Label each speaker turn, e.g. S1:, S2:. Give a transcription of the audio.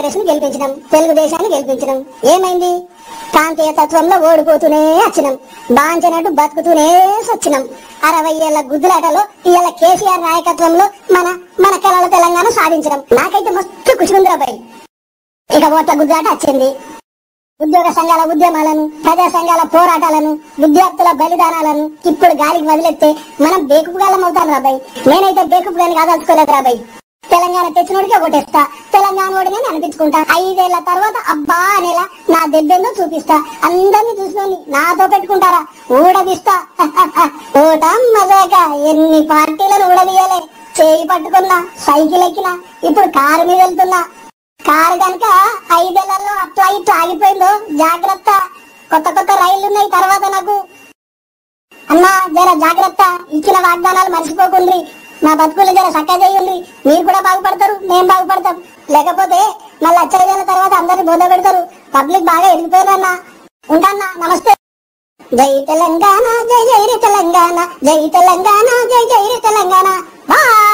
S1: కాంగ్రెస్ ను గెలిపించినాం తెలుగుదేశాన్ని గెలిపించినాం ఏమైంది ప్రాంతీయ తత్వంలో ఓడిపోతూనే వచ్చినాం బాంచనట్టు బతుకుతూనే వచ్చినాం అరవై ఏళ్ల గుద్దులాటలో ఇవాళ కేసీఆర్ నాయకత్వంలో మన మన కళల తెలంగాణ సాధించడం నాకైతే మస్తు కుషుందిరా బై ఇక ఓట్ల గుద్దులాట వచ్చింది ఉద్యోగ సంఘాల ఉద్యమాలను ప్రజా సంఘాల పోరాటాలను విద్యార్థుల బలిదానాలను ఇప్పుడు గాలికి వదిలేస్తే మనం బేకుపుగాలం అవుతాం రాబాయ్ నేనైతే బేకుపు గాని కాదలుచుకోలేదు రాబాయ్ తెలంగాణ తెచ్చినోడికే ఓటేస్తా తెలంగాణ ఓడిని అనిపించుకుంటా ఐదేళ్ల తర్వాత అబ్బా అనేలా నా దెబ్బెందో చూపిస్తా అందరిని చూసుకొని నాతో పెట్టుకుంటారా ఊడదీస్తా ఓటం మజాక ఎన్ని పార్టీలను ఊడదీయాలి చేయి పట్టుకున్నా సైకిల్ ఎక్కినా ఇప్పుడు కారు మీద వెళ్తున్నా కారు కనుక ఐదేళ్లలో అట్లా ఇట్లా ఆగిపోయిందో జాగ్రత్త కొత్త కొత్త రైళ్లు ఉన్నాయి తర్వాత నాకు అన్నా జర జాగ్రత్త ఇచ్చిన వాగ్దానాలు మర్చిపోకుండ్రి నా బతుకులు జర చక్క చేయండి మీరు కూడా బాగుపడతారు మేము బాగుపడతాం లేకపోతే మళ్ళీ వచ్చేదేళ్ళ తర్వాత అందరిని బోధ పెడతారు పబ్లిక్ బాగా ఎదిగిపోయారన్నా ఉంటాన్నా నమస్తే జై తెలంగాణ జై జై రే తెలంగాణ జై తెలంగాణ జై జై రే తెలంగాణ బాయ్